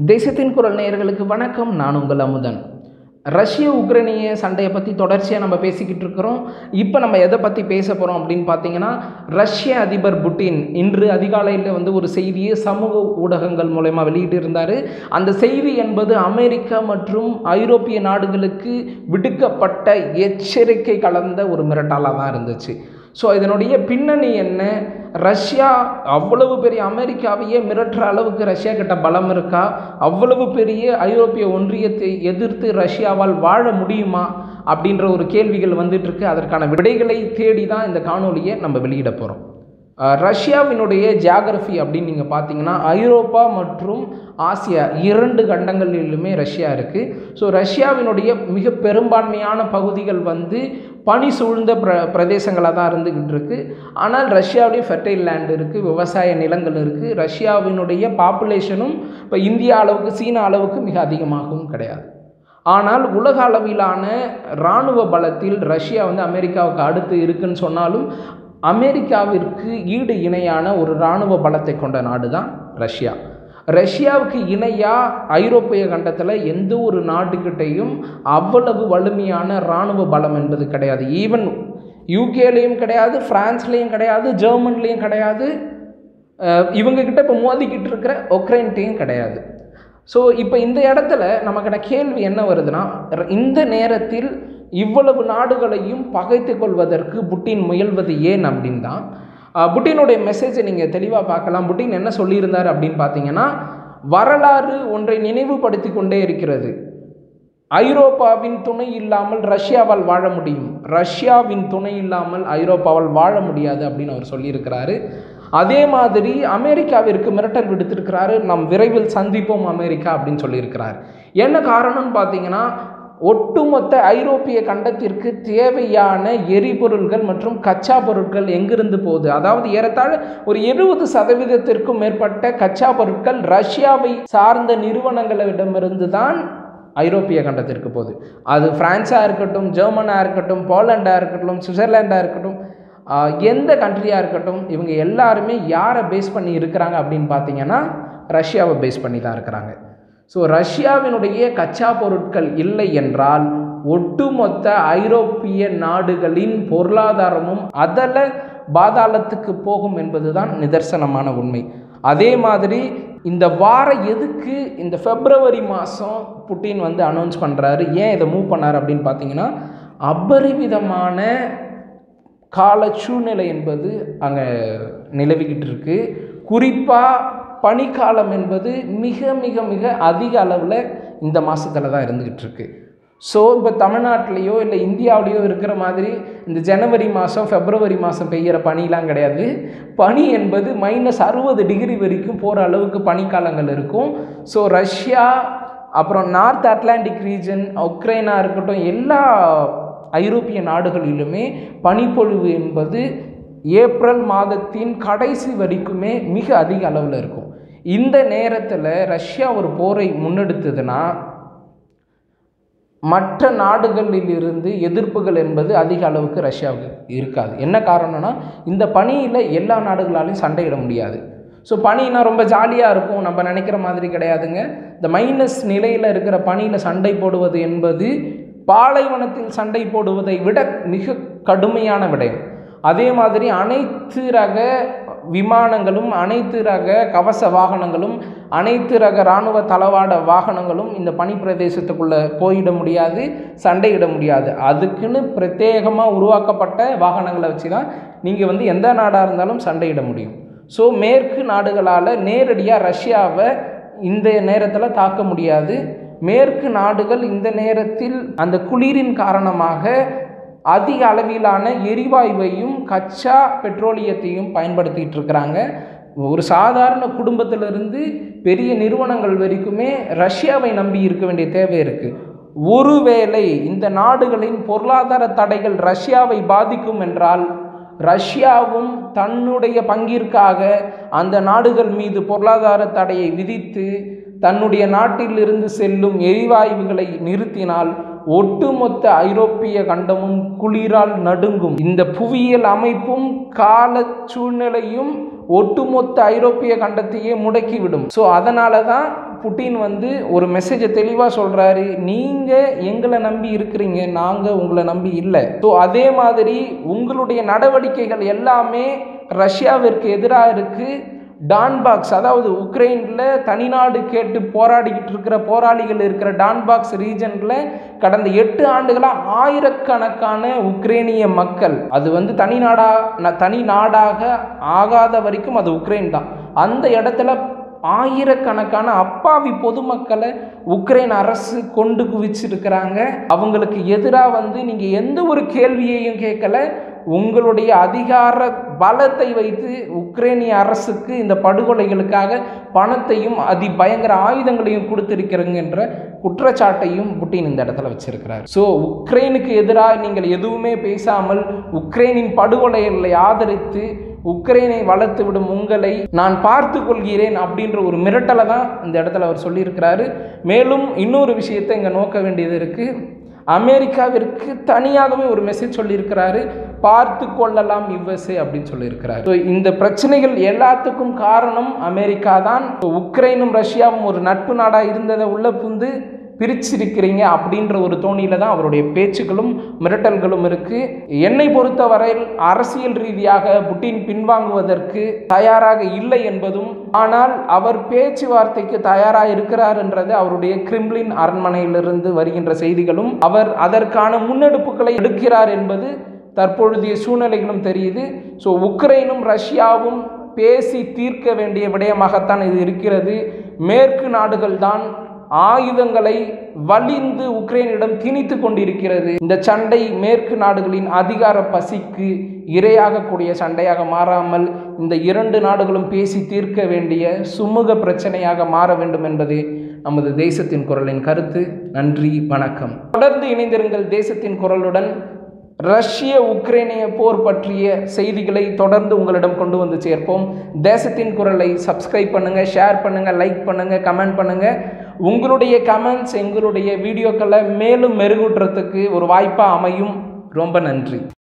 தேசத்தின் குரல் நேயர்களுக்கு வணக்கம் நான் உங்கள் அமுதன் ரஷ்ய உக்ரைனிய சண்டையை பற்றி தொடர்ச்சியாக நம்ம பேசிக்கிட்டு இருக்கிறோம் இப்போ நம்ம எதை பற்றி பேச போகிறோம் அப்படின்னு பார்த்தீங்கன்னா ரஷ்ய அதிபர் புட்டின் இன்று அதிகாலையில் வந்து ஒரு செய்தியை சமூக ஊடகங்கள் மூலயமா வெளியிட்டு இருந்தார் அந்த செய்தி என்பது அமெரிக்கா மற்றும் ஐரோப்பிய நாடுகளுக்கு விடுக்கப்பட்ட எச்சரிக்கை கலந்த ஒரு மிரட்டலாக தான் இருந்துச்சு ஸோ இதனுடைய பின்னணி என்ன ரஷ்யா அவ்வளவு பெரிய அமெரிக்காவையே மிரட்டுற அளவுக்கு ரஷ்யா கிட்ட பலம் இருக்கா அவ்வளவு பெரிய ஐரோப்பிய ஒன்றியத்தை எதிர்த்து ரஷ்யாவால் வாழ முடியுமா அப்படின்ற ஒரு கேள்விகள் வந்துட்டு இருக்கு அதற்கான விடைகளை தேடி தான் இந்த காணொலியை நம்ம வெளியிட போகிறோம் ரஷ்யாவினுடைய ஜியாகிரஃபி அப்படின்னு நீங்கள் பார்த்தீங்கன்னா ஐரோப்பா மற்றும் ஆசியா இரண்டு கண்டங்களிலுமே ரஷ்யா இருக்குது ஸோ ரஷ்யாவினுடைய மிக பெரும்பான்மையான பகுதிகள் வந்து பனி சூழ்ந்த பிர பிரதேசங்களாக தான் இருந்துக்கிட்டு இருக்கு ஆனால் ரஷ்யாவுடைய ஃபெர்டைல் லேண்ட் இருக்குது விவசாய நிலங்கள் இருக்குது ரஷ்யாவினுடைய பாப்புலேஷனும் இப்போ இந்தியா அளவுக்கு சீனா அளவுக்கு மிக அதிகமாகவும் கிடையாது ஆனால் உலக அளவிலான இராணுவ பலத்தில் ரஷ்யா வந்து அமெரிக்காவுக்கு அடுத்து இருக்குன்னு சொன்னாலும் அமெரிக்காவிற்கு ஈடு இணையான ஒரு இராணுவ பலத்தை கொண்ட நாடு தான் ரஷ்யா ரஷ்யாவுக்கு இணையாக ஐரோப்பிய கண்டத்தில் எந்த ஒரு நாட்டுக்கிட்டையும் அவ்வளவு வலிமையான இராணுவ பலம் என்பது கிடையாது ஈவன் யூகேலேயும் கிடையாது ஃப்ரான்ஸ்லேயும் கிடையாது ஜெர்மன்லேயும் கிடையாது இவங்கக்கிட்ட இப்போ மோதிக்கிட்டு இருக்கிற ஒக்ரைன்ட்டையும் கிடையாது ஸோ இப்போ இந்த இடத்துல நமக்கான கேள்வி என்ன வருதுன்னா இந்த நேரத்தில் இவ்வளவு நாடுகளையும் பகைத்து கொள்வதற்கு புட்டின் முயல்வது ஏன் அப்படின்னு தான் புட்டினுடைய மெசேஜை நீங்கள் தெளிவாக பார்க்கலாம் புட்டின் என்ன சொல்லியிருந்தார் அப்படின்னு பார்த்தீங்கன்னா வரலாறு ஒன்றை நினைவுபடுத்தி கொண்டே இருக்கிறது ஐரோப்பாவின் துணை இல்லாமல் ரஷ்யாவால் வாழ முடியும் ரஷ்யாவின் துணை இல்லாமல் ஐரோப்பாவால் வாழ முடியாது அப்படின்னு அவர் சொல்லியிருக்கிறாரு அதே மாதிரி அமெரிக்காவிற்கு மிரட்டல் விடுத்திருக்கிறாரு நம் விரைவில் சந்திப்போம் அமெரிக்கா அப்படின்னு சொல்லியிருக்கிறார் என்ன காரணம்னு பார்த்தீங்கன்னா ஒட்டுமொத்த ஐரோப்பிய கண்டத்திற்கு தேவையான எரிபொருள்கள் மற்றும் கச்சா பொருட்கள் எங்கிருந்து போகுது அதாவது ஏறத்தாழ ஒரு எழுபது சதவீதத்திற்கும் மேற்பட்ட கச்சா பொருட்கள் ரஷ்யாவை சார்ந்த நிறுவனங்களிடமிருந்து தான் ஐரோப்பிய கண்டத்திற்கு போகுது அது ஃப்ரான்ஸாக இருக்கட்டும் ஜெர்மனாக இருக்கட்டும் போலண்டாக இருக்கட்டும் சுவிட்சர்லாண்டாக இருக்கட்டும் எந்த கண்ட்ரியாக இருக்கட்டும் இவங்க எல்லாருமே யாரை பேஸ் பண்ணி இருக்கிறாங்க அப்படின்னு பார்த்தீங்கன்னா ரஷ்யாவை பேஸ் பண்ணி தான் இருக்கிறாங்க ஸோ ரஷ்யாவினுடைய கச்சா பொருட்கள் இல்லை என்றால் ஒட்டுமொத்த ஐரோப்பிய நாடுகளின் பொருளாதாரமும் அதில் பாதாளத்துக்கு போகும் என்பதுதான் நிதர்சனமான உண்மை அதே மாதிரி இந்த வாரம் எதுக்கு இந்த பிப்ரவரி மாதம் புட்டின் வந்து அனௌன்ஸ் பண்ணுறாரு ஏன் இதை மூவ் பண்ணார் அப்படின்னு பார்த்தீங்கன்னா அபரிவிதமான கால சூழ்நிலை என்பது அங்கே நிலவிக்கிட்டு இருக்கு குறிப்பாக பனிக்காலம் என்பது மிக மிக மிக அதிக அளவில் இந்த மாதத்தில் தான் இருந்துக்கிட்டு இருக்கு ஸோ இப்போ தமிழ்நாட்டிலையோ இல்லை இந்தியாவிலையோ இருக்கிற மாதிரி இந்த ஜனவரி மாதம் ஃபெப்ரவரி மாதம் பெய்கிற பனிலாம் கிடையாது பனி என்பது மைனஸ் அறுபது டிகிரி வரைக்கும் போகிற அளவுக்கு பனிக்காலங்கள் இருக்கும் ஸோ ரஷ்யா அப்புறம் நார்த் அட்லாண்டிக் ரீஜன் உக்ரைனாக இருக்கட்டும் எல்லா ஐரோப்பிய நாடுகளிலுமே பனிப்பொழிவு என்பது ஏப்ரல் மாதத்தின் கடைசி வரைக்குமே மிக அதிக அளவில் இருக்கும் இந்த நேரத்தில் ரஷ்யா ஒரு போரை முன்னெடுத்ததுன்னா மற்ற நாடுகளிலிருந்து எதிர்ப்புகள் என்பது அதிக அளவுக்கு ரஷ்யாவுக்கு இருக்காது என்ன காரணம்னா இந்த பணியில் எல்லா நாடுகளாலையும் சண்டையிட முடியாது ஸோ பனினா ரொம்ப ஜாலியாக இருக்கும் நம்ம நினைக்கிற மாதிரி கிடையாதுங்க இந்த மைனஸ் நிலையில் இருக்கிற பனியில் சண்டை போடுவது என்பது பாலைவனத்தில் சண்டை போடுவதை விட மிக கடுமையான விடயம் அதே மாதிரி அனைத்து ரக விமானங்களும் அனைத்து ரக கவச வாகனங்களும் அனைத்து ரக இராணுவ தளவாட வாகனங்களும் இந்த பனி பிரதேசத்துக்குள்ளே போயிட முடியாது சண்டையிட முடியாது அதுக்குன்னு பிரத்யேகமாக உருவாக்கப்பட்ட வாகனங்களை வச்சு தான் நீங்கள் வந்து எந்த நாடாக இருந்தாலும் சண்டையிட முடியும் ஸோ மேற்கு நாடுகளால் நேரடியாக ரஷ்யாவை இந்த நேரத்தில் தாக்க முடியாது மேற்கு நாடுகள் இந்த நேரத்தில் அந்த குளிரின் காரணமாக அதிக அளவிலான எரிவாயுவையும் கச்சா பெட்ரோலியத்தையும் பயன்படுத்திகிட்டு இருக்கிறாங்க ஒரு சாதாரண குடும்பத்திலிருந்து பெரிய நிறுவனங்கள் வரைக்குமே ரஷ்யாவை நம்பி இருக்க வேண்டிய தேவை இருக்குது ஒருவேளை இந்த நாடுகளின் பொருளாதார தடைகள் ரஷ்யாவை பாதிக்கும் என்றால் ரஷ்யாவும் தன்னுடைய பங்கிற்காக அந்த நாடுகள் மீது பொருளாதார தடையை விதித்து தன்னுடைய நாட்டிலிருந்து செல்லும் எரிவாயுகளை நிறுத்தினால் ஒட்டுமொத்த ஐரோப்பிய கண்டமும் குளிரால் நடுங்கும் இந்த புவியியல் அமைப்பும் கால சூழ்நிலையும் ஒட்டுமொத்த ஐரோப்பிய கண்டத்தையே முடக்கிவிடும் ஸோ அதனால தான் புட்டின் வந்து ஒரு மெசேஜை தெளிவாக சொல்கிறாரு நீங்கள் எங்களை நம்பி இருக்கிறீங்க நாங்கள் உங்களை நம்பி இல்லை ஸோ அதே மாதிரி உங்களுடைய நடவடிக்கைகள் எல்லாமே ரஷ்யாவிற்கு எதிராக இருக்குது டான்பாக்ஸ் அதாவது உக்ரைனில் தனிநாடு கேட்டு போராடிக்கிட்டு இருக்கிற போராளிகள் இருக்கிற டான்பாக்ஸ் ரீஜனில் கடந்த எட்டு ஆண்டுகளாக ஆயிரக்கணக்கான உக்ரைனிய மக்கள் அது வந்து தனி நாடா ந- தனி நாடாக ஆகாத வரைக்கும் அது உக்ரைன் தான் அந்த இடத்துல ஆயிரக்கணக்கான அப்பாவி பொதுமக்களை உக்ரைன் அரசு கொண்டு குவிச்சிருக்கிறாங்க அவங்களுக்கு எதிராக வந்து நீங்கள் எந்த ஒரு கேள்வியையும் கேட்கல உங்களுடைய அதிகார பலத்தை வைத்து உக்ரைனிய அரசுக்கு இந்த படுகொலைகளுக்காக பணத்தையும் அதி பயங்கர ஆயுதங்களையும் கொடுத்திருக்கிறீங்கன்ற குற்றச்சாட்டையும் புட்டின் இந்த இடத்துல வச்சிருக்கிறார் ஸோ உக்ரைனுக்கு எதிராக நீங்கள் எதுவுமே பேசாமல் உக்ரைனின் படுகொலைகளை ஆதரித்து உக்ரைனை வளர்த்து விடும் உங்களை நான் பார்த்து கொள்கிறேன் அப்படின்ற ஒரு மிரட்டலை தான் இந்த இடத்துல அவர் சொல்லியிருக்கிறாரு மேலும் இன்னொரு விஷயத்தை இங்கே நோக்க வேண்டியது இருக்குது அமெரிக்காவிற்கு தனியாகவே ஒரு மெசேஜ் சொல்லியிருக்கிறாரு பார்த்து கொள்ளலாம் யுஎஸ்ஏ அப்படின்னு சொல்லியிருக்கிறாரு ஸோ இந்த பிரச்சனைகள் எல்லாத்துக்கும் காரணம் அமெரிக்கா தான் So, உக்ரைனும் ரஷ்யாவும் ஒரு நட்பு நாடாக இருந்ததை உள்ள புந்து பிரிச்சிருக்கிறீங்க அப்படின்ற ஒரு தோணியில தான் அவருடைய பேச்சுக்களும் மிரட்டல்களும் இருக்கு என்னை பொறுத்தவரையில் அரசியல் ரீதியாக புட்டின் பின்வாங்குவதற்கு தயாராக இல்லை என்பதும் ஆனால் அவர் பேச்சுவார்த்தைக்கு தயாராக இருக்கிறார் என்றது அவருடைய கிரிம்லின் அரண்மனையிலிருந்து வருகின்ற செய்திகளும் அவர் அதற்கான முன்னெடுப்புகளை எடுக்கிறார் என்பது தற்பொழுதைய சூழ்நிலைகளும் தெரியுது ஸோ உக்ரைனும் ரஷ்யாவும் பேசி தீர்க்க வேண்டிய விடயமாகத்தான் இது இருக்கிறது மேற்கு நாடுகள் தான் ஆயுதங்களை வலிந்து உக்ரைனிடம் திணித்து கொண்டிருக்கிறது இந்த சண்டை மேற்கு நாடுகளின் அதிகார பசிக்கு இரையாகக்கூடிய சண்டையாக மாறாமல் இந்த இரண்டு நாடுகளும் பேசி தீர்க்க வேண்டிய சுமூக பிரச்சனையாக மாற வேண்டும் என்பது நமது தேசத்தின் குரலின் கருத்து நன்றி வணக்கம் தொடர்ந்து இணைந்திருங்கள் தேசத்தின் குரலுடன் ரஷ்ய உக்ரைனிய போர் பற்றிய செய்திகளை தொடர்ந்து உங்களிடம் கொண்டு வந்து சேர்ப்போம் தேசத்தின் குரலை சப்ஸ்கிரைப் பண்ணுங்க ஷேர் பண்ணுங்க லைக் பண்ணுங்க கமெண்ட் பண்ணுங்க உங்களுடைய கமெண்ட்ஸ் எங்களுடைய வீடியோக்களை மேலும் மெருகூட்டுறதுக்கு ஒரு வாய்ப்பாக அமையும் ரொம்ப நன்றி